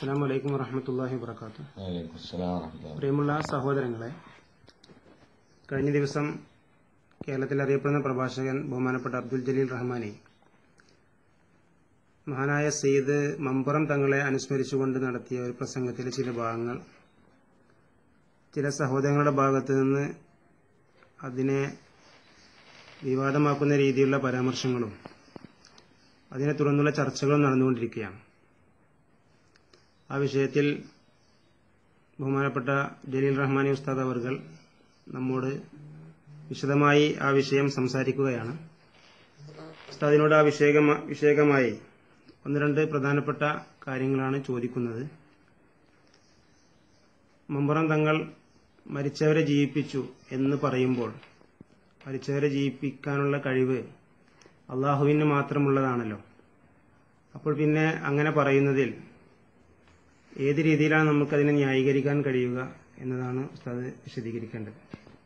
അസ്സാം വലൈക്കും വറഹമത്തല്ലാഹി വാത്തു വലൈക്കും അസ്സലാം വറഹ്മത്തുള്ളാഹി. പ്രിയമുള്ള സഹോദരങ്ങളെ കഴിഞ്ഞ ദിവസം കേരളത്തിൽ അറിയപ്പെടുന്ന പ്രഭാഷകൻ ബഹുമാനപ്പെട്ട അബ്ദുൽ ജലീൽ റഹ്മാനി മഹാനായ സെയ്ദ് മമ്പുറം തങ്ങളെ അനുസ്മരിച്ചുകൊണ്ട് നടത്തിയ ഒരു പ്രസംഗത്തിലെ ചില ഭാഗങ്ങൾ ചില സഹോദരങ്ങളുടെ ഭാഗത്ത് നിന്ന് അതിനെ വിവാദമാക്കുന്ന രീതിയിലുള്ള പരാമർശങ്ങളും അതിനെ തുടർന്നുള്ള ചർച്ചകളും നടന്നുകൊണ്ടിരിക്കുകയാണ് ആ വിഷയത്തിൽ ബഹുമാനപ്പെട്ട ജലീൽ റഹ്മാനി ഉസ്താദ് അവർകൾ നമ്മോട് വിശദമായി ആ വിഷയം സംസാരിക്കുകയാണ് ഉസ്താദിനോട് ആ വിഷയകമ വിഷയകമായി ഒന്ന് രണ്ട് പ്രധാനപ്പെട്ട കാര്യങ്ങളാണ് ചോദിക്കുന്നത് മമ്പുറം തങ്ങൾ മരിച്ചവരെ ജീവിപ്പിച്ചു എന്ന് പറയുമ്പോൾ മരിച്ചവരെ ജീവിപ്പിക്കാനുള്ള കഴിവ് അള്ളാഹുവിന് മാത്രമുള്ളതാണല്ലോ അപ്പോൾ പിന്നെ അങ്ങനെ പറയുന്നതിൽ ഏത് രീതിയിലാണ് നമുക്കതിനെ ന്യായീകരിക്കാൻ കഴിയുക എന്നതാണ് ഉസ്താദ് വിശദീകരിക്കേണ്ടത്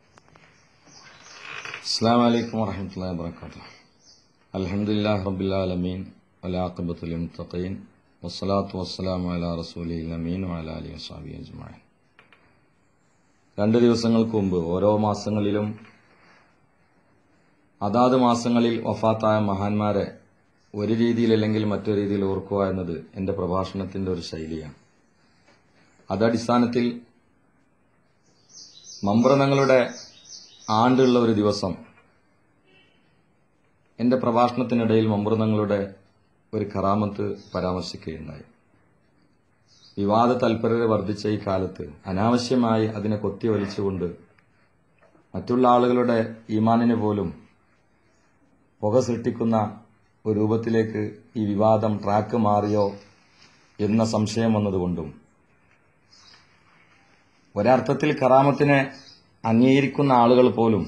അസ്സലാമു അലൈക്കും വറഹ്മത്തുള്ളാഹി വബറകാതുഹു അൽഹംദുലില്ലാഹി റബ്ബിൽ ആലമീൻ വലാഖിബത്തു ലിൽ മുത്തഖീൻ വസ്സലാത്തു വസ്സലാമു അലാ റസൂലിൽ അമീൻ വഅലാ ആലിഹി വസഹ്ബിഹി അജ്മഈൻ രണ്ട് ദിവസങ്ങൾക്ക് മുമ്പ് ഓരോ മാസങ്ങളിലും അതാത് മാസങ്ങളിൽ വഫാത്തായ മഹാന്മാരെ ഒരു രീതിയിലല്ലെങ്കിൽ മറ്റൊരു രീതിയിൽ ഓർക്കുക എന്നത് എന്റെ പ്രഭാഷണത്തിന്റെ ഒരു ശൈലിയാണ് അതടിസ്ഥാനത്തിൽ മമ്പ്രതങ്ങളുടെ ആണ്ടുള്ള ഒരു ദിവസം എന്റെ പ്രഭാഷണത്തിനിടയിൽ മമ്പ്രതങ്ങളുടെ ഒരു കറാമത്ത് പരാമർശിക്കുകയുണ്ടായി വിവാദ തൽപരത വർദ്ധിച്ച ഈ കാലത്ത് അനാവശ്യമായി അതിനെ കൊത്തിവലിച്ചുകൊണ്ട് മറ്റുള്ള ആളുകളുടെ ഈമാനിന് പോലും പുക സൃഷ്ടിക്കുന്ന ഒരു രൂപത്തിലേക്ക് ഈ വിവാദം ട്രാക്ക് മാറിയോ എന്ന സംശയം വന്നതുകൊണ്ടും ഒരർത്ഥത്തിൽ കറാമത്തിനെ അംഗീകരിക്കുന്ന ആളുകൾ പോലും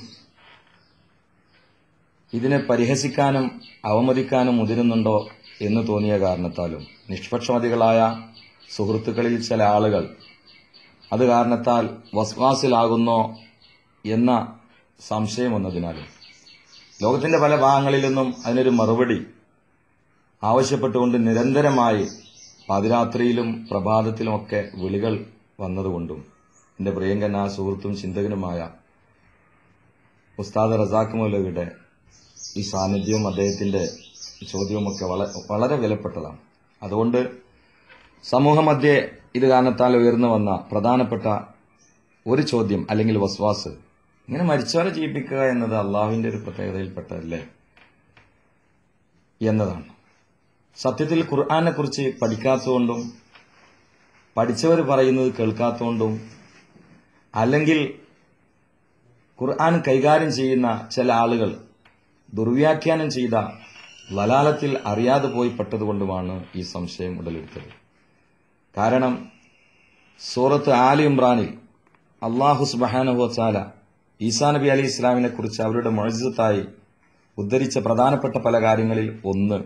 ഇതിനെ പരിഹസിക്കാനും അവമതിക്കാനും മുതിരുന്നുണ്ടോ എന്ന് തോന്നിയ കാരണത്താലും നിഷ്പക്ഷമതികളായ സുഹൃത്തുക്കളിൽ ചില ആളുകൾ അത് കാരണത്താൽ വസ്വാസിലാകുന്നോ എന്ന സംശയം വന്നതിനാലും ലോകത്തിന്റെ പല ഭാഗങ്ങളിൽ നിന്നും അതിനൊരു മറുപടി ആവശ്യപ്പെട്ടുകൊണ്ട് നിരന്തരമായി പാതിരാത്രിയിലും പ്രഭാതത്തിലുമൊക്കെ വിളികൾ വന്നതുകൊണ്ടും എന്റെ പ്രിയങ്കനാ സുഹൃത്തും ചിന്തകനുമായ ഉസ്താദ് റസാഖ് മൗലവിയുടെ ഈ സാന്നിധ്യവും അദ്ദേഹത്തിന്റെ ചോദ്യവുമൊക്കെ വള- വളരെ വിലപ്പെട്ടതാണ് അതുകൊണ്ട് സമൂഹമധ്യേ ഇത് കാരണത്താൽ ഉയർന്നു വന്ന പ്രധാനപ്പെട്ട ഒരു ചോദ്യം അല്ലെങ്കിൽ വസ്വാസ് ഇങ്ങനെ മരിച്ചവരെ ജീവിപ്പിക്കുക എന്നത് അള്ളാഹുവിന്റെ ഒരു പ്രത്യേകതയിൽപ്പെട്ടതല്ലേ എന്നതാണ് സത്യത്തിൽ ഖുർആനെ കുറിച്ച് പഠിക്കാത്തതുകൊണ്ടും പഠിച്ചവർ പറയുന്നത് കേൾക്കാത്തതുകൊണ്ടും അല്ലെങ്കിൽ ഖുർആൻ കൈകാര്യം ചെയ്യുന്ന ചില ആളുകൾ ദുർവ്യാഖ്യാനം ചെയ്ത ലലാലത്തിൽ അറിയാതെ പോയി പെട്ടതുകൊണ്ടുമാണ് ഈ സംശയം ഉടലെടുത്തത് കാരണം സൂറത്ത് ആലി ഇമ്രാനിൽ അള്ളാഹു സുബാനുഹോച്ചാല ഈസാ നബി അലി ഇസ്ലാമിനെ കുറിച്ച് അവരുടെ മൊഴിസത്തായി ഉദ്ധരിച്ച പ്രധാനപ്പെട്ട പല കാര്യങ്ങളിൽ ഒന്ന്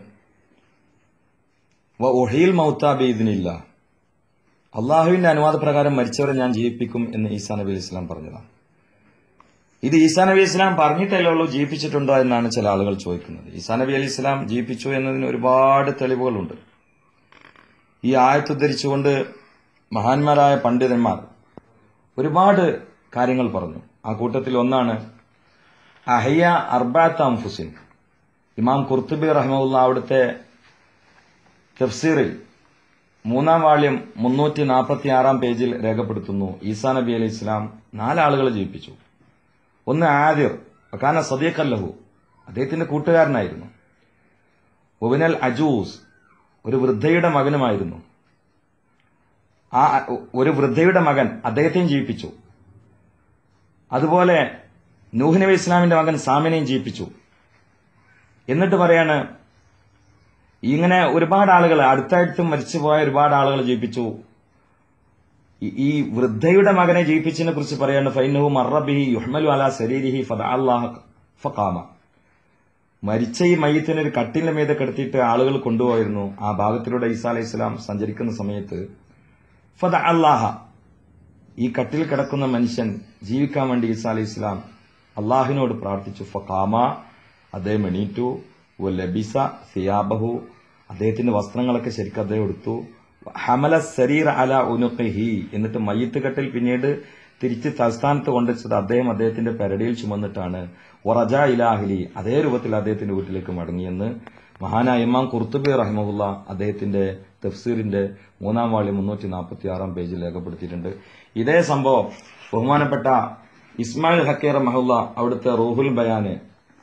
വ ഒഹീൽ മൗത്താബീദിനില്ല അള്ളാഹുവിന്റെ അനുവാദപ്രകാരം മരിച്ചവരെ ഞാൻ ജീവിപ്പിക്കും എന്ന് ഈസാ നബി അലി ഇസ്ലാം പറഞ്ഞതാണ് ഇത് ഈസാ നബി ഇസ്ലാം പറഞ്ഞിട്ടല്ലേ ഉള്ളൂ ജീവിപ്പിച്ചിട്ടുണ്ടോ എന്നാണ് ചില ആളുകൾ ചോദിക്കുന്നത് ഈസാ നബി അലി ഇസ്ലാം ജീവിപ്പിച്ചു എന്നതിന് ഒരുപാട് തെളിവുകളുണ്ട് ഈ ആയത്ത് ഉദ്ധരിച്ചുകൊണ്ട് മഹാന്മാരായ പണ്ഡിതന്മാർ ഒരുപാട് കാര്യങ്ങൾ പറഞ്ഞു ആ കൂട്ടത്തിൽ ഒന്നാണ് അഹയ്യ അർബാത്ത് അംഫുസിൻ ഇമാം കുർത്തുബി റഹ്മുള്ള അവിടുത്തെ തഫ്സീറിൽ മൂന്നാം വാള്യം മുന്നൂറ്റി നാൽപ്പത്തി ആറാം പേജിൽ രേഖപ്പെടുത്തുന്നു ഈസാ നബി അലൈഹി ഇസ്ലാം നാലാളുകളെ ജീവിപ്പിച്ചു ഒന്ന് ആദിർ വക്കാന സദീഖ് അല്ലഹു അദ്ദേഹത്തിന്റെ കൂട്ടുകാരനായിരുന്നു ഒബിനൽ അജൂസ് ഒരു വൃദ്ധയുടെ മകനുമായിരുന്നു ആ ഒരു വൃദ്ധയുടെ മകൻ അദ്ദേഹത്തെയും ജീവിപ്പിച്ചു അതുപോലെ നൂഹ് നബി ഇസ്ലാമിന്റെ മകൻ സാമിനെയും ജീവിപ്പിച്ചു എന്നിട്ട് പറയാണ് ഇങ്ങനെ ഒരുപാട് ആളുകൾ അടുത്തടുത്ത് മരിച്ചുപോയ ഒരുപാട് ആളുകൾ ജീവിപ്പിച്ചു ഈ- ഈ വൃദ്ധയുടെ മകനെ ജീവിപ്പിച്ചതിനെ കുറിച്ച് പറയാണ് ഫൈനഹു മറബിഹി യുഹ്മലു അല ശരീരിഹി ഫദഅല്ലാഹ ഫഖാമ മരിച്ച ഈ മയ്യത്തിനെ ഒരു കട്ടിലിന്റെ മീതെ കിടത്തിയിട്ട് ആളുകൾ കൊണ്ടുപോയിരുന്നു ആ ഭാഗത്തിലൂടെ ഈസാ അലൈഹി ഇസ്ലാം സഞ്ചരിക്കുന്ന സമയത്ത് ഫദ അള്ളാഹ ഈ കട്ടിൽ കിടക്കുന്ന മനുഷ്യൻ ജീവിക്കാൻ വേണ്ടി ഈസാ അലൈഹി ഇസ്ലാം അള്ളാഹിനോട് പ്രാർത്ഥിച്ചു ഫഖാമ അദ്ദേഹം എണീറ്റു വ ലബിസ സിയാബഹു അദ്ദേഹത്തിന്റെ വസ്ത്രങ്ങളൊക്കെ ശരിക്കും അദ്ദേഹം എടുത്തു ഹമല സരീർ അല ഉനുഖിഹി എന്നിട്ട് മയ്യത്ത് കെട്ടിൽ പിന്നീട് തിരിച്ച് തലസ്ഥാനത്ത് കൊണ്ടുവച്ചത് അദ്ദേഹം അദ്ദേഹത്തിന്റെ പെരടിയിൽ ചുമന്നിട്ടാണ് ഒറജ ഇലാഹിലി അതേ രൂപത്തിൽ അദ്ദേഹത്തിന്റെ വീട്ടിലേക്ക് മടങ്ങിയെന്ന് മഹാനായ ഇമാം കുർത്തുബി റഹിമഹുല്ല അദ്ദേഹത്തിന്റെ തഫ്സീറിന്റെ മൂന്നാം വാളി മുന്നൂറ്റി നാൽപ്പത്തി ആറാം പേജിൽ രേഖപ്പെടുത്തിയിട്ടുണ്ട് ഇതേ സംഭവം ബഹുമാനപ്പെട്ട ഇസ്മായിൽ ഹക്കീർ റഹമുല്ല അവിടുത്തെ റൂഹുൽ ബയാന്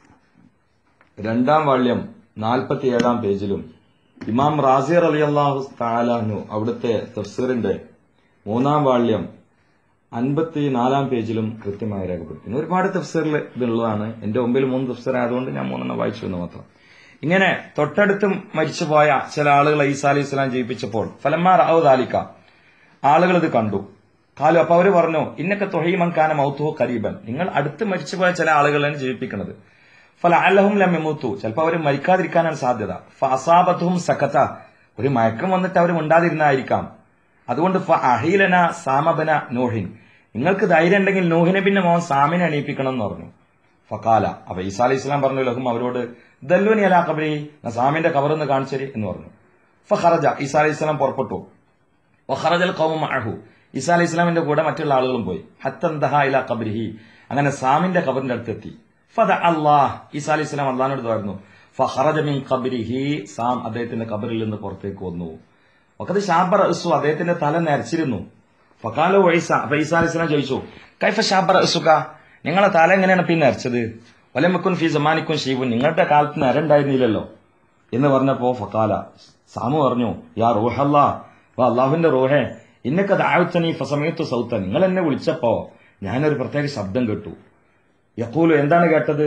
രണ്ടാം വാള്യം നാൽപ്പത്തിയേഴാം പേജിലും ഇമാം റാസിർ അലി അള്ളാഹു താലാഹു അവിടുത്തെ തഫ്സീറിന്റെ മൂന്നാം വാള്യം അൻപത്തിനാലാം പേജിലും കൃത്യമായി രേഖപ്പെടുത്തുന്നു ഒരുപാട് തഫ്സീറിൽ ഇതുള്ളതാണ് എന്റെ മുമ്പിൽ മൂന്ന് തഫ്സീർ ആയതുകൊണ്ട് ഞാൻ മൂന്നെണ്ണം വായിച്ചു എന്ന് മാത്രം ഇങ്ങനെ തൊട്ടടുത്തും മരിച്ചുപോയ ചില ആളുകളെ ഈസാ അലി ഇസ്ലാം ജയിപ്പിച്ചപ്പോൾ ഫലമാർ റാവു താലിക്ക ആളുകൾ ഇത് കണ്ടു കാലു അപ്പൊ അവര് പറഞ്ഞു ഇന്നൊക്കെ തൊഹീമങ്കാന മൗത്തുഹു കരീബൻ നിങ്ങൾ അടുത്ത് മരിച്ചുപോയ ചില ആളുകളാണ് ജീവിപ്പിക്കുന്നത് ഫല അലഹും ലമ്യമൂത്തു ചിലപ്പോൾ അവർ മരിക്കാതിരിക്കാനാണ് സാധ്യത ഫസാബത്തും സഖത്ത ഒരു മയക്കം വന്നിട്ട് അവർ ഉണ്ടാതിരുന്നായിരിക്കാം അതുകൊണ്ട് ഫ അഹീലന സാമബന നോഹിൻ നിങ്ങൾക്ക് ധൈര്യം ഉണ്ടെങ്കിൽ നോഹിനെ പിന്നെ മോൻ സാമിനെ അണിയിപ്പിക്കണം എന്ന് പറഞ്ഞു ഫക്കാല അപ്പൊ ഈസാ അലൈഹി ഇസ്ലാം പറഞ്ഞു ലഹും അവരോട് ദല്ലുനി അലാ കബരി സാമിന്റെ കബറൊന്ന് കാണിച്ചേരി എന്ന് പറഞ്ഞു ഫഖറജ ഈസാ അലൈഹി ഇസ്ലാം പുറപ്പെട്ടു വഖറജൽ ഖൗമ മഅഹു ഈസാ അലൈഹി ഇസ്ലാമിന്റെ കൂടെ മറ്റുള്ള ആളുകളും പോയി ഹത്തന്തഹ ഇല ഖബരിഹി അങ്ങനെ സാമിന്റെ ഖബറിന്റെ അടുത്തെത്തി ഫദ അല്ലാഹ് ഈസാ അലൈഹി ഇസ്ലാം അള്ളാഹിനോട് പറഞ്ഞു ഫഖറജ മിൻ ഖബരിഹി സാം അദ്ദേഹത്തിന്റെ ഖബറിൽ നിന്ന് പുറത്തേക്ക് വന്നു വഖദ് ഷാബർ അസ്സു അദ്ദേഹത്തിന്റെ തല നരച്ചിരുന്നു ഫഖാലു ഈസ അപ്പൊ ഈസാ അലൈഹി ഇസ്ലാം ചോദിച്ചു കൈഫ ഷാബർ അസുക നിങ്ങളെ തല എങ്ങനെയാണ് പിന്നെ നരച്ചത് വലമക്കുൻ ഫി സമാനിക്കും ഷീബുൻ നിങ്ങളുടെ കാലത്ത് നരണ്ടായിരുന്നില്ലല്ലോ എന്ന് പറഞ്ഞപ്പോ ഫക്കാല സാമു പറഞ്ഞു യാ റൂഹല്ലാ വാ അള്ളാഹുവിന്റെ റൂഹേ ഇന്നൊക്കെ ദാഴ്ത്തനി ഫസമയത്തു സൗത്ത നിങ്ങൾ എന്നെ വിളിച്ചപ്പോ ഞാനൊരു പ്രത്യേക ശബ്ദം കേട്ടു യക്കൂലു എന്താണ് കേട്ടത്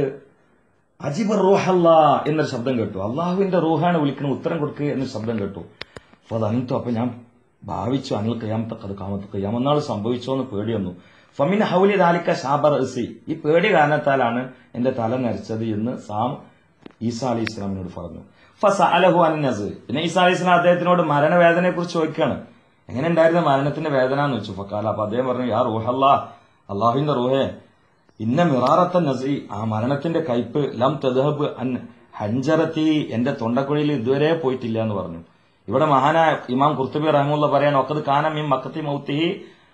അജിബ് റൂഹല്ല എന്നൊരു ശബ്ദം കേട്ടു അള്ളാഹുവിന്റെ റൂഹാണ് വിളിക്കുന്നത് ഉത്തരം കൊടുക്കുക എന്നൊരു ശബ്ദം കേട്ടു അപ്പൊ അത് അനിത്തു അപ്പൊ ഞാൻ ഭാവിച്ചു അനിൽ കയ്യാമത്തെ അത് കാമത്ത് കയ്യാമെന്നാൾ സംഭവിച്ചോ എന്ന് പേടി വന്നു ഫമിൻ ഹൗലി ദാലിക്ക ഷാബർ ഇസി ഈ പേടി കാരണത്താലാണ് എന്റെ തല നരച്ചത് എന്ന് സാം ഈസാ അലി ഇസ്ലാമിനോട് പറഞ്ഞു ഫസാലഹു അന്നസ് പിന്നെ ഈസാ അലി ഇസ്ലാം അദ്ദേഹത്തിനോട് മരണവേദനയെ കുറിച്ച് ചോദിക്കുകയാണ് എങ്ങനെ ഉണ്ടായിരുന്ന മരണത്തിന്റെ വേദന എന്ന് വെച്ചു ഫക്കാല അപ്പൊ അദ്ദേഹം പറഞ്ഞു യാ റൂഹല്ലാ അള്ളാഹുവിന്റെ റൂഹേ ഇന്ന മിറാറത്ത നസി ആ മരണത്തിന്റെ കയ്പ് ലം തദഹബ് അൻ ഹഞ്ചറത്തി എന്റെ തൊണ്ടക്കുഴിയിൽ ഇതുവരെ പോയിട്ടില്ല എന്ന് പറഞ്ഞു ഇവിടെ മഹാനായ ഇമാം കുർത്തുബി റഹമുല്ല പറയാൻ ഒക്കത് കാന മിൻ മക്കത്തി മൗത്തിഹി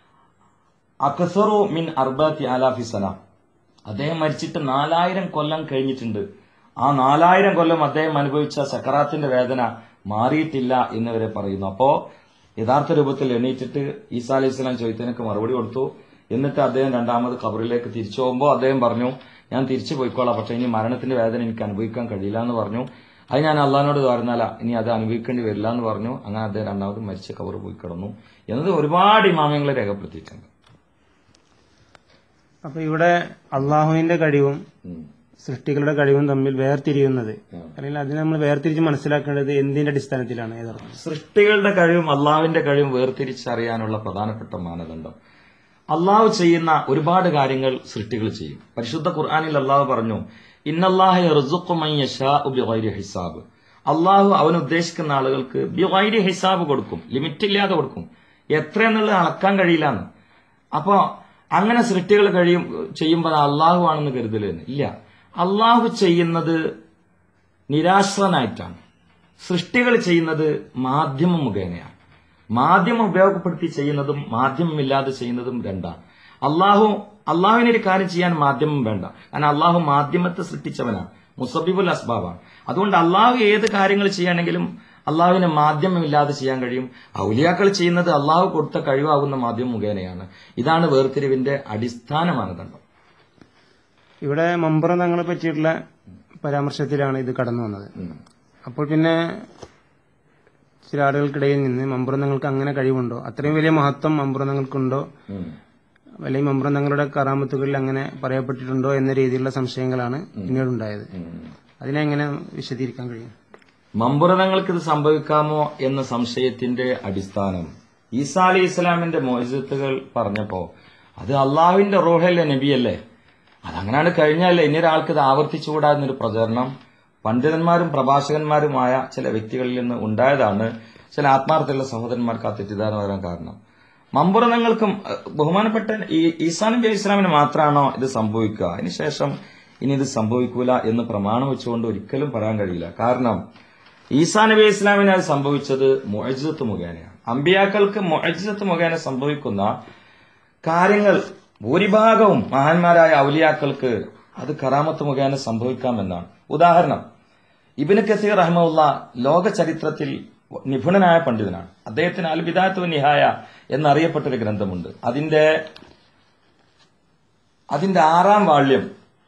അക്സറു മിൻ അർബത്തി ആലാഫി സലാം അദ്ദേഹം മരിച്ചിട്ട് നാലായിരം കൊല്ലം കഴിഞ്ഞിട്ടുണ്ട് ആ നാലായിരം കൊല്ലം അദ്ദേഹം അനുഭവിച്ച സക്കറാത്തിന്റെ വേദന മാറിയിട്ടില്ല എന്നിവരെ പറയുന്നു അപ്പോ യഥാർത്ഥ രൂപത്തിൽ എണീറ്റിട്ട് ഈസാ അലൈഹി സ്വലാം ചോദിച്ചതിനൊക്കെ മറുപടി കൊടുത്തു എന്നിട്ട് അദ്ദേഹം രണ്ടാമത് ഖബറിലേക്ക് തിരിച്ചു പോകുമ്പോൾ അദ്ദേഹം പറഞ്ഞു ഞാൻ തിരിച്ചു പോയിക്കോളാം പക്ഷെ ഇനി മരണത്തിന്റെ വേദന എനിക്ക് അനുഭവിക്കാൻ കഴിയില്ല എന്ന് പറഞ്ഞു അത് ഞാൻ അള്ളഹാനോട് പറഞ്ഞാല ഇനി അത് അനുഭവിക്കേണ്ടി വരില്ല എന്ന് പറഞ്ഞു അങ്ങനെ അദ്ദേഹം രണ്ടാമത് മരിച്ച കബർ പോയി കിടന്നു എന്നത് ഒരുപാട് ഇമാമ്യങ്ങളെ രേഖപ്പെടുത്തിയിട്ടുണ്ട് അപ്പൊ ഇവിടെ അള്ളാഹുവിന്റെ കഴിവും ഉം. സൃഷ്ടികളുടെ കഴിവും തമ്മിൽ വേർതിരിയുന്നത് ഉം. അല്ലെങ്കിൽ അതിനെ നമ്മൾ വേർതിരിച്ച് മനസ്സിലാക്കേണ്ടത് എന്തിന്റെ അടിസ്ഥാനത്തിലാണ് ഏതർത്ഥം സൃഷ്ടികളുടെ കഴിവും അള്ളാഹുവിന്റെ കഴിവും വേർതിരിച്ചറിയാനുള്ള പ്രധാനപ്പെട്ട മാനദണ്ഡം അള്ളാഹു ചെയ്യുന്ന ഒരുപാട് കാര്യങ്ങൾ സൃഷ്ടികൾ ചെയ്യും പരിശുദ്ധ ഖുർആാനിൽ അള്ളാഹു പറഞ്ഞു ഇന്നല്ലാഹു ഹിസാബ് അള്ളാഹു അവൻ ഉദ്ദേശിക്കുന്ന ആളുകൾക്ക് ബിവൈരി ഹിസാബ് കൊടുക്കും ലിമിറ്റ് ഇല്ലാതെ കൊടുക്കും എത്ര എന്നുള്ളത് അളക്കാൻ കഴിയില്ലാന്ന് അപ്പോ അങ്ങനെ സൃഷ്ടികൾ കഴിയും ചെയ്യുമ്പോൾ അള്ളാഹു ആണെന്ന് കരുതലെന്ന് ഇല്ല അള്ളാഹു ചെയ്യുന്നത് നിരാശ്രനായിട്ടാണ് സൃഷ്ടികൾ ചെയ്യുന്നത് മാധ്യമം മുഖേനയാണ് മാധ്യമം ഉപയോഗപ്പെടുത്തി ചെയ്യുന്നതും മാധ്യമമില്ലാതെ ചെയ്യുന്നതും രണ്ടാണ് അള്ളാഹു അള്ളാഹുവിന് ഒരു കാര്യം ചെയ്യാൻ മാധ്യമം വേണ്ട കാരണം അള്ളാഹു മാധ്യമത്തെ സൃഷ്ടിച്ചവനാണ് മുസബിബുൽ അസ്ബാബാണ് അതുകൊണ്ട് അള്ളാഹു ഏത് കാര്യങ്ങൾ ചെയ്യുകയാണെങ്കിലും അള്ളാഹുവിന് മാധ്യമമില്ലാതെ ചെയ്യാൻ കഴിയും ഔലിയാക്കൾ ചെയ്യുന്നത് അള്ളാഹു കൊടുത്ത കഴിവാകുന്ന മാധ്യമം മുഖേനയാണ് ഇതാണ് വേർതിരിവിന്റെ അടിസ്ഥാന മാനദണ്ഡം ഇവിടെ മമ്പുറം തങ്ങളെ പറ്റിയിട്ടുള്ള പരാമർശത്തിലാണ് ഇത് കടന്നു വന്നത് ഉം. അപ്പോൾ പിന്നെ ചില ആളുകൾക്കിടയിൽ നിന്ന് മമ്പുറം തങ്ങൾക്ക് അങ്ങനെ കഴിവുണ്ടോ അത്രയും വലിയ മഹത്വം മമ്പുറം തങ്ങൾക്കുണ്ടോ ഉം. അല്ലെങ്കിൽ മമ്പുറം തങ്ങളുടെ കറാമത്തുകളിൽ അങ്ങനെ പറയപ്പെട്ടിട്ടുണ്ടോ എന്ന രീതിയിലുള്ള സംശയങ്ങളാണ് പിന്നീട് ഉണ്ടായത് ഉം. അതിനെ എങ്ങനെ വിശദീകരിക്കാൻ കഴിയും മമ്പുറങ്ങൾക്ക് ഇത് സംഭവിക്കാമോ എന്ന സംശയത്തിന്റെ അടിസ്ഥാനം ഈസാ അലി ഇസ്ലാമിന്റെ മോചിത്തുകൾ പറഞ്ഞപ്പോ അത് അള്ളാഹുവിന്റെ റോഹല്ലേ നബിയല്ലേ അതങ്ങനെയാണ് കഴിഞ്ഞാലേ ഇനി ഒരാൾക്ക് ഇത് ആവർത്തിച്ചുകൂടാ എന്നൊരു പ്രചരണം പണ്ഡിതന്മാരും പ്രഭാഷകന്മാരുമായ ചില വ്യക്തികളിൽ നിന്ന് ഉണ്ടായതാണ് ചില ആത്മാർത്ഥമുള്ള സഹോദരന്മാർക്ക് ആ തെറ്റിദ്ധാരണ വരാൻ കാരണം മമ്പുറങ്ങൾക്കും ബഹുമാനപ്പെട്ട ഈ ഈസാ നബി അലൈഹി ഇസ്ലാമിന് മാത്രമാണോ ഇത് സംഭവിക്കുക അതിനുശേഷം ഇനി ഇത് സംഭവിക്കൂല എന്ന് പ്രമാണം വെച്ചുകൊണ്ട് ഒരിക്കലും പറയാൻ കഴിയില്ല കാരണം ഈസാ നബി ഇസ്ലാമിന് അത് സംഭവിച്ചത് മുഅജിസത്ത് മുഖേനയാണ് അമ്പിയാക്കൾക്ക് മൊഴിസത്ത് മുഖേന സംഭവിക്കുന്ന കാര്യങ്ങൾ ഭൂരിഭാഗവും മഹാന്മാരായ ഔലിയാക്കൾക്ക് അത് കറാമത്ത് മുഖേന സംഭവിക്കാമെന്നാണ് ഉദാഹരണം ഇബിന് കസീർ റഹ്മുള്ള ലോക ചരിത്രത്തിൽ നിപുണനായ പണ്ഡിതനാണ് അദ്ദേഹത്തിന് അൽ ബിദാത്തു നിഹായ എന്നറിയപ്പെട്ടൊരു ഗ്രന്ഥമുണ്ട് അതിന്റെ അതിന്റെ ആറാം വാള്യം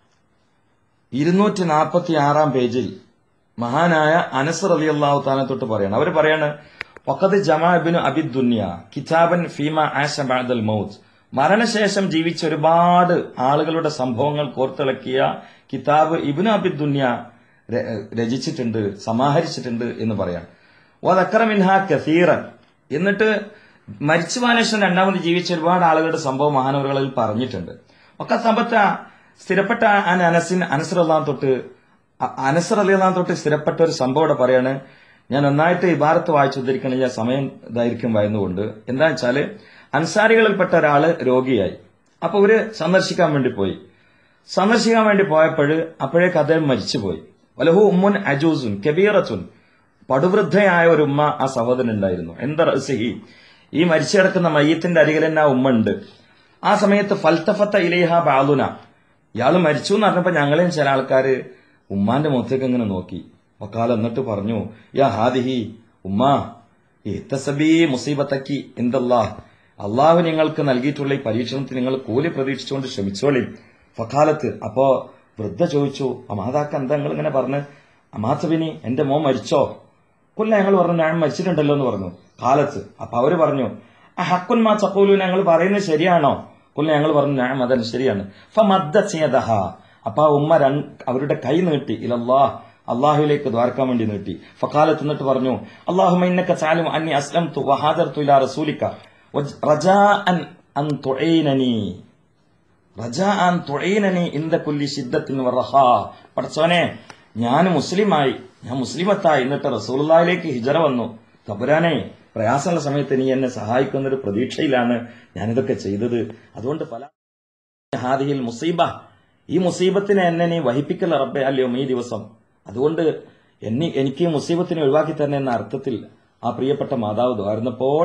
ഇരുന്നൂറ്റി നാൽപ്പത്തി ആറാം പേജിൽ മഹാനായ അനസർ അലി അള്ളാഹു താനെ തൊട്ട് പറയാണ് അവർ പറയാണ് വഖദ് ജമാബിന് അബിദുന്യ കിതാബൻ ഫീമ ആഷ ബഅദൽ മൗത്ത് മരണശേഷം ജീവിച്ച ഒരുപാട് ആളുകളുടെ സംഭവങ്ങൾ കോർത്തിളക്കിയ കിതാബ് ഇബിന് അബിദുന്യ ര- രചിച്ചിട്ടുണ്ട് സമാഹരിച്ചിട്ടുണ്ട് എന്ന് പറയാം വദക്കറ മിൻഹ കസീറൻ എന്നിട്ട് മരിച്ചു ശേഷം രണ്ടാമത് ജീവിച്ച ഒരുപാട് ആളുകളുടെ സംഭവം മഹാനവറുകളിൽ പറഞ്ഞിട്ടുണ്ട് ഒക്കെ സമ്പത്ത സ്ഥിരപ്പെട്ട അൻ അനസിൻ അനസർ അള്ളാൻ തൊട്ട് അ- അനസർ അലിയാൻ തൊട്ട് സ്ഥിരപ്പെട്ട ഒരു സംഭവം ഇവിടെ പറയാണ് ഞാൻ നന്നായിട്ട് ഇബാറത്ത് വായിച്ചു ഉദ്ധരിക്കണില്ല സമയം ദൈർഘ്യം വായന്നുകൊണ്ട് എന്താ വെച്ചാല് അൻസാരികളിൽപ്പെട്ട ഒരാള് രോഗിയായി അപ്പൊ ഇവര് സന്ദർശിക്കാൻ വേണ്ടി പോയി സന്ദർശിക്കാൻ വേണ്ടി പോയപ്പോൾ അപ്പോഴേക്ക് അദ്ദേഹം മരിച്ചുപോയി വലഹു ഉമ്മുൻ അജൂസുൻ കബീറത്തുൻ പടുവൃദ്ധയായ ഒരു ഉമ്മ ആ സഹോദരൻ ഉണ്ടായിരുന്നു എന്താ റഹ്സിഹി ഈ മരിച്ചു കിടക്കുന്ന മയ്യത്തിന്റെ അരികിൽ തന്നെ ആ ഉമ്മ ഉണ്ട് ആ സമയത്ത് ഫൽത്തഫത്ത ഇലേഹ ബാലുന ഇയാൾ മരിച്ചു എന്ന് പറഞ്ഞപ്പോ ഞങ്ങളെയും ചില ആൾക്കാര് ഉമ്മാന്റെ മുഖത്തേക്ക് ഇങ്ങനെ നോക്കി വക്കാല എന്നിട്ട് പറഞ്ഞു യാ ഹാദിഹി ഉമ്മാ ഇത്തസബി മുസീബത്തക്കി എന്തല്ലാ അള്ളാഹു നിങ്ങൾക്ക് നൽകിയിട്ടുള്ള ഈ പരീക്ഷണത്തിൽ നിങ്ങൾ കൂലി പ്രതീക്ഷിച്ചുകൊണ്ട് ശ്രമിച്ചോളി ഫക്കാലത്ത് അപ്പോ വൃദ്ധ ചോദിച്ചു ആ മാതാക്ക എന്താ നിങ്ങൾ ഇങ്ങനെ പറഞ്ഞ് അമാസബിനി എന്റെ മോൻ മരിച്ചോ കൊല്ല ഞങ്ങൾ പറഞ്ഞു ഞാൻ മരിച്ചിട്ടുണ്ടല്ലോ എന്ന് പറഞ്ഞു കാലത്ത് അപ്പൊ അവര് പറഞ്ഞു ആ ഹക്കുൻ മാ ചക്കൂലു ഞങ്ങൾ പറയുന്നത് ശരിയാണോ കൊല്ല ഞങ്ങൾ പറഞ്ഞു ഞാൻ അതൻ ശരിയാണ് ഫമദ്ദഹ അപ്പൊ ആ ഉമ്മ രണ്ട് അവരുടെ കൈ നീട്ടി ഇലല്ലാ അള്ളാഹുവിലേക്ക് ദ്വാരക്കാൻ വേണ്ടി നീട്ടി ഫക്കാലത്ത് എന്നിട്ട് പറഞ്ഞു അള്ളാഹുമ ഇന്നക ചാലും അന്നി അസ്ലം തു വഹാദർതു ഇലാ റസൂലിക വജ് റജാഅൻ അൻ തുഈനനി റജാഅൻ തുഈനനി ഇന്ദ കുല്ലി ശിദ്ദത്തിൻ വറഹാ പടച്ചോനെ ഞാൻ മുസ്ലിമായി ഞാൻ മുസ്ലിമത്തായി എന്നിട്ട് റസൂലുള്ളാഹിലേക്ക് ഹിജറ വന്നു തബുരാനെ പ്രയാസമുള്ള സമയത്ത് നീ എന്നെ സഹായിക്കുന്ന ഒരു പ്രതീക്ഷയിലാണ് ഞാനിതൊക്കെ ചെയ്തത് അതുകൊണ്ട് പല ഹാദിഹിൽ മുസീബ ഈ മുസീബത്തിനെ എന്നെ നീ വഹിപ്പിക്കല റബ്ബെ അല്ലയോ ഈ ദിവസം അതുകൊണ്ട് എന്നെ എനിക്ക് ഈ മുസീബത്തിനെ ഒഴിവാക്കി തന്നെ എന്ന അർത്ഥത്തിൽ ആ പ്രിയപ്പെട്ട മാതാവ് ദ്വാരുന്നപ്പോൾ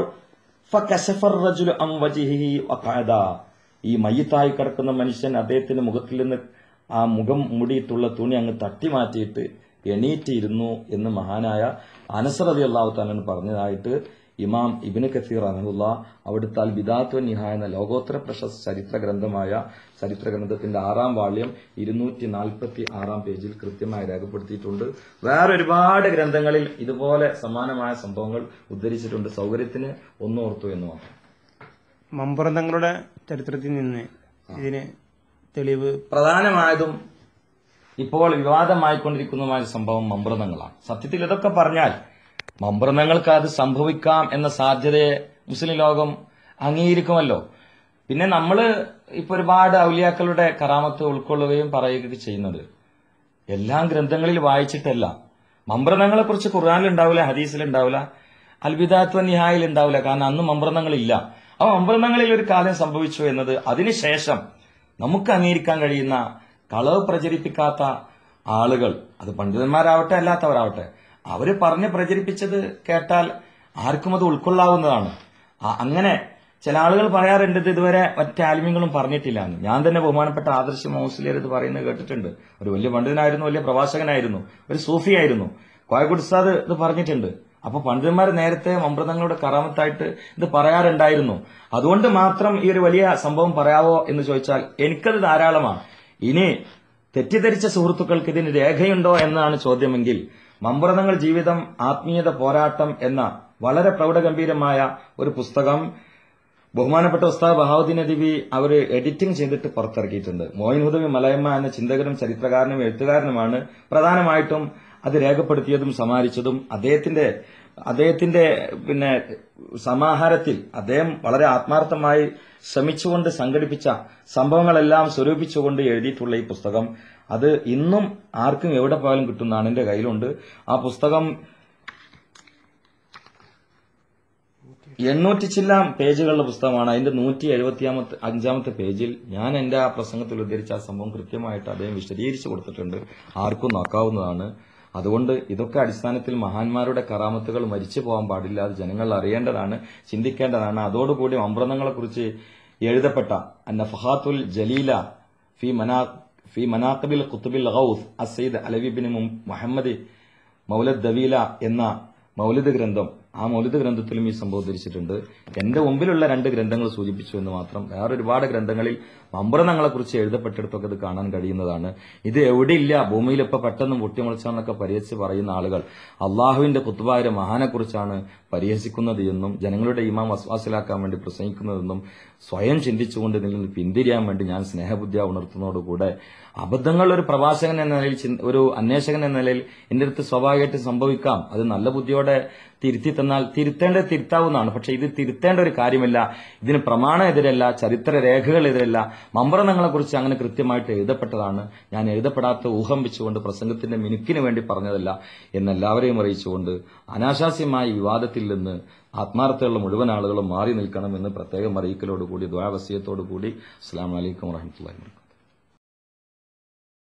ഫകശഫർ റജുലു അം വജിഹിഹി വഖഅദ. ഈ മയ്യത്തായി കിടക്കുന്ന മനുഷ്യൻ അദ്ദേഹത്തിന്റെ മുഖത്തിൽ നിന്ന് ആ മുഖം മൂടിയിട്ടുള്ള തുണി അങ്ങ് തട്ടി മാറ്റിയിട്ട് എണീറ്റിരുന്നു എന്ന് മഹാനായ അനസർ അലി അള്ളാഹു താലൻ പറഞ്ഞതായിട്ട് ഇമാം ഇബിന് കസീർ അഹമുല്ല അവിടുത്തെ അൽ ബിദാത്വ നിഹായ എന്ന ലോകോത്തര പ്രശസ്ത ചരിത്ര ഗ്രന്ഥമായ ചരിത്ര ഗ്രന്ഥത്തിന്റെ ആറാം വാള്യം ഇരുന്നൂറ്റി നാൽപ്പത്തി ആറാം പേജിൽ കൃത്യമായി രേഖപ്പെടുത്തിയിട്ടുണ്ട് വേറെ ഒരുപാട് ഗ്രന്ഥങ്ങളിൽ ഇതുപോലെ സമാനമായ സംഭവങ്ങൾ ഉദ്ധരിച്ചിട്ടുണ്ട് സൗകര്യത്തിന് ഒന്നോർത്തു എന്ന് മാത്രം മമ്പുറന്തങ്ങളുടെ ചരിത്രത്തിൽ നിന്ന് ഇതിന് തെളിവ് പ്രധാനമായതും ഇപ്പോൾ വിവാദമായിക്കൊണ്ടിരിക്കുന്നതുമായ ഒരു സംഭവം മമ്പ്രതങ്ങളാണ് സത്യത്തിൽ ഇതൊക്കെ പറഞ്ഞാൽ മമ്പ്രതങ്ങൾക്ക് അത് സംഭവിക്കാം എന്ന സാധ്യതയെ മുസ്ലിം ലോകം അംഗീകരിക്കുമല്ലോ പിന്നെ നമ്മൾ ഇപ്പൊ ഒരുപാട് ഔലിയാക്കളുടെ കറാമത്ത് ഉൾക്കൊള്ളുകയും പറയുകയൊക്കെ ചെയ്യുന്നത് എല്ലാ ഗ്രന്ഥങ്ങളിൽ വായിച്ചിട്ടല്ല മമ്പ്രതങ്ങളെ കുറിച്ച് ഖുർആാനിൽ ഉണ്ടാവില്ല ഹദീസിൽ ഉണ്ടാവില്ല അൽബിദാത്വ നിഹായിൽ ഉണ്ടാവില്ല കാരണം അന്ന് മമ്പ്രതങ്ങളില്ല ആ മമ്പ്രതങ്ങളിൽ ഒരു കാലം സംഭവിച്ചു എന്നത് അതിനുശേഷം നമുക്ക് അംഗീകരിക്കാൻ കഴിയുന്ന കളവ് പ്രചരിപ്പിക്കാത്ത ആളുകൾ അത് പണ്ഡിതന്മാരാവട്ടെ അല്ലാത്തവരാവട്ടെ അവര് പറഞ്ഞ് പ്രചരിപ്പിച്ചത് കേട്ടാൽ ആർക്കും അത് ഉൾക്കൊള്ളാവുന്നതാണ് ആ- അങ്ങനെ ചില ആളുകൾ പറയാറുണ്ട് ഇത് ഇതുവരെ മറ്റേ ആലിമ്യങ്ങളും പറഞ്ഞിട്ടില്ല എന്ന് ഞാൻ തന്നെ ബഹുമാനപ്പെട്ട ആദർശ മൗസ്ലിയർ ഇത് പറയുന്നത് കേട്ടിട്ടുണ്ട് ഒരു വലിയ പണ്ഡിതനായിരുന്നു വലിയ പ്രഭാഷകനായിരുന്നു ഒരു സൂഫിയായിരുന്നു കോയക്കുട് ഉസ്താദ് ഇത് പറഞ്ഞിട്ടുണ്ട് അപ്പൊ പണ്ഡിതന്മാർ നേരത്തെ മമ്പ്രതങ്ങളുടെ കറാമത്തായിട്ട് ഇത് പറയാറുണ്ടായിരുന്നു അതുകൊണ്ട് മാത്രം ഈ ഒരു വലിയ സംഭവം പറയാവോ എന്ന് ചോദിച്ചാൽ എനിക്കത് ധാരാളമാണ് ഇനി തെറ്റിദ്ധരിച്ച സുഹൃത്തുക്കൾക്ക് ഇതിന് രേഖയുണ്ടോ എന്നാണ് ചോദ്യമെങ്കിൽ മമ്പ്രതങ്ങൾ ജീവിതം ആത്മീയത പോരാട്ടം എന്ന വളരെ പ്രൗഢഗംഭീരമായ ഒരു പുസ്തകം ബഹുമാനപ്പെട്ട ഉസ്താദ് ബഹാവുദ്ദീൻ അദിബി അവർ എഡിറ്റിംഗ് ചെയ്തിട്ട് പുറത്തിറക്കിയിട്ടുണ്ട് മോയിൻ ഹുദവി മലയമ്മ എന്ന ചിന്തകനും ചരിത്രകാരനും എഴുത്തുകാരനുമാണ് പ്രധാനമായിട്ടും അത് രേഖപ്പെടുത്തിയതും സമാരിച്ചതും അദ്ദേഹത്തിന്റെ അദ്ദേഹത്തിന്റെ പിന്നെ സമാഹാരത്തിൽ അദ്ദേഹം വളരെ ആത്മാർത്ഥമായി ശ്രമിച്ചുകൊണ്ട് സംഘടിപ്പിച്ച സംഭവങ്ങളെല്ലാം സ്വരൂപിച്ചുകൊണ്ട് എഴുതിയിട്ടുള്ള ഈ പുസ്തകം അത് ഇന്നും ആർക്കും എവിടെ പോയാലും കിട്ടുന്നതാണ് എന്റെ കയ്യിലുണ്ട് ആ പുസ്തകം എണ്ണൂറ്റി ചില്ലാം പേജുകളുടെ പുസ്തകമാണ് അതിന്റെ നൂറ്റി എഴുപത്തിയാമത്തെ അഞ്ചാമത്തെ പേജിൽ ഞാൻ എന്റെ ആ പ്രസംഗത്തിൽ ഉദ്ധരിച്ച ആ സംഭവം കൃത്യമായിട്ട് അദ്ദേഹം വിശദീകരിച്ചു കൊടുത്തിട്ടുണ്ട് ആർക്കും നോക്കാവുന്നതാണ് അതുകൊണ്ട് ഇതൊക്കെ അടിസ്ഥാനത്തിൽ മഹാന്മാരുടെ കറാമത്തുകൾ മരിച്ചു പോകാൻ പാടില്ല അത് ജനങ്ങൾ അറിയേണ്ടതാണ് ചിന്തിക്കേണ്ടതാണ് അതോടുകൂടി അമ്രതങ്ങളെക്കുറിച്ച് എഴുതപ്പെട്ട അന്നഫഹാത്തുൽ ജലീല ഫി മനാ ഫി മനാഖബിൽ ഖുത്തുബിൽ ഗൗസ് അസയ്ദ് അലവിബിൻ മുഹമ്മദ് മൗലദ് ദവീല എന്ന മൗലിദ് ഗ്രന്ഥം ആ മൗലിദ് ഗ്രന്ഥത്തിലും ഈ സംഭവം ധരിച്ചിട്ടുണ്ട് എന്റെ മുമ്പിലുള്ള രണ്ട് ഗ്രന്ഥങ്ങൾ സൂചിപ്പിച്ചു എന്ന് മാത്രം വേറെ ഒരുപാട് ഗ്രന്ഥങ്ങളിൽ മമ്പ്രതങ്ങളെ കുറിച്ച് എഴുതപ്പെട്ടിടത്തൊക്കെ ഇത് കാണാൻ കഴിയുന്നതാണ് ഇത് എവിടെയില്ല ഭൂമിയിൽ ഇപ്പൊ പെട്ടെന്ന് പൊട്ടിമുളച്ചാന്നൊക്കെ പരിഹസിച്ച് പറയുന്ന ആളുകൾ അള്ളാഹുവിന്റെ കുത്തുബായ മഹാനെക്കുറിച്ചാണ് പരിഹസിക്കുന്നത് എന്നും ജനങ്ങളുടെ ഇമാം വസ്വാസിലാക്കാൻ വേണ്ടി പ്രസംഗിക്കുന്നതെന്നും സ്വയം ചിന്തിച്ചുകൊണ്ട് ഇതിൽ നിന്ന് പിന്തിരിയാൻ വേണ്ടി ഞാൻ സ്നേഹബുദ്ധിയ ഉണർത്തുന്നതോടുകൂടെ അബദ്ധങ്ങൾ ഒരു പ്രവാചകൻ എന്ന നിലയിൽ ചിന്ത- ഒരു അന്വേഷകൻ എന്ന നിലയിൽ എന്റെ അടുത്ത് സ്വാഭാവികമായിട്ട് സംഭവിക്കാം അത് നല്ല ബുദ്ധിയോടെ തിരുത്തി തന്നാൽ തിരുത്തേണ്ടത് തിരുത്താവുന്നതാണ് പക്ഷെ ഇത് തിരുത്തേണ്ട ഒരു കാര്യമല്ല ഇതിന് പ്രമാണം എതിരല്ല ചരിത്ര രേഖകൾ എതിരല്ല മമ്പ്രതങ്ങളെ കുറിച്ച് അങ്ങനെ കൃത്യമായിട്ട് എഴുതപ്പെട്ടതാണ് ഞാൻ എഴുതപ്പെടാത്ത ഊഹം വെച്ചുകൊണ്ട് പ്രസംഗത്തിന്റെ മിനുക്കിന് വേണ്ടി പറഞ്ഞതല്ല എന്നെല്ലാവരെയും അറിയിച്ചുകൊണ്ട് അനാശാസ്യമായ ഈ വിവാദത്തിൽ നിന്ന് ആത്മാർത്ഥമുള്ള മുഴുവൻ ആളുകളും മാറി നിൽക്കണമെന്ന് പ്രത്യേകം അറിയിക്കലോടുകൂടി ദ്വാവസ്യത്തോടുകൂടി അസ്സാം വലൈക്കും വാഹമത്തല്ലാ